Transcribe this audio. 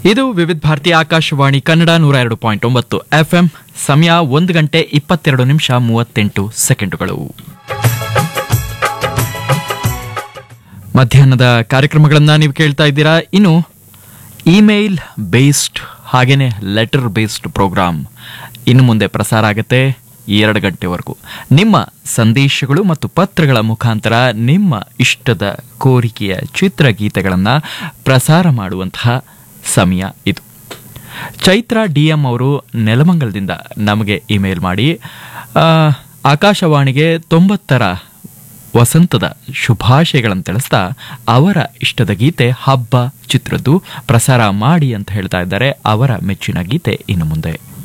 ಇದು ವಿವಿಧ ಭಾರತಿ ಆಕಾಶವಾಣಿ ಕನ್ನಡ ನೂರ ಎರಡು ಪಾಯಿಂಟ್ ಒಂಬತ್ತು ಎಫ್ಎಂ ಸಮಯ ಒಂದು ಗಂಟೆ ಇಪ್ಪತ್ತೆರಡು ನಿಮಿಷ ಮೂವತ್ತೆಂಟು ಸೆಕೆಂಡುಗಳು ಮಧ್ಯಾಹ್ನದ ಕಾರ್ಯಕ್ರಮಗಳನ್ನು ನೀವು ಕೇಳ್ತಾ ಇದ್ದೀರಾ ಇನ್ನು ಇಮೇಲ್ ಬೇಸ್ಡ್ ಹಾಗೇನೆ ಲೆಟರ್ ಬೇಸ್ಡ್ ಪ್ರೋಗ್ರಾಮ್ ಇನ್ನು ಮುಂದೆ ಪ್ರಸಾರ ಆಗುತ್ತೆ ಎರಡು ಗಂಟೆವರೆಗೂ ನಿಮ್ಮ ಸಂದೇಶಗಳು ಮತ್ತು ಪತ್ರಗಳ ಮುಖಾಂತರ ನಿಮ್ಮ ಇಷ್ಟದ ಕೋರಿಕೆಯ ಚಿತ್ರಗೀತೆಗಳನ್ನು ಪ್ರಸಾರ ಮಾಡುವಂತಹ ಸಮಯ ಇದು ಚೈತ್ರ ಡಿ ಎಂ ಅವರು ನೆಲಮಂಗಲದಿಂದ ನಮಗೆ ಇಮೇಲ್ ಮಾಡಿ ಆ, ಆಕಾಶವಾಣಿಗೆ ತೊಂಬತ್ತರ ವಸಂತದ ಶುಭಾಶಯಗಳನ್ನು ತಿಳಿಸ್ತಾ ಅವರ ಇಷ್ಟದ ಗೀತೆ ಹಬ್ಬ ಚಿತ್ರದ್ದು ಪ್ರಸಾರ ಮಾಡಿ ಅಂತ ಹೇಳ್ತಾ ಇದ್ದಾರೆ ಅವರ ಮೆಚ್ಚಿನ ಗೀತೆ ಇನ್ನು ಮುಂದೆ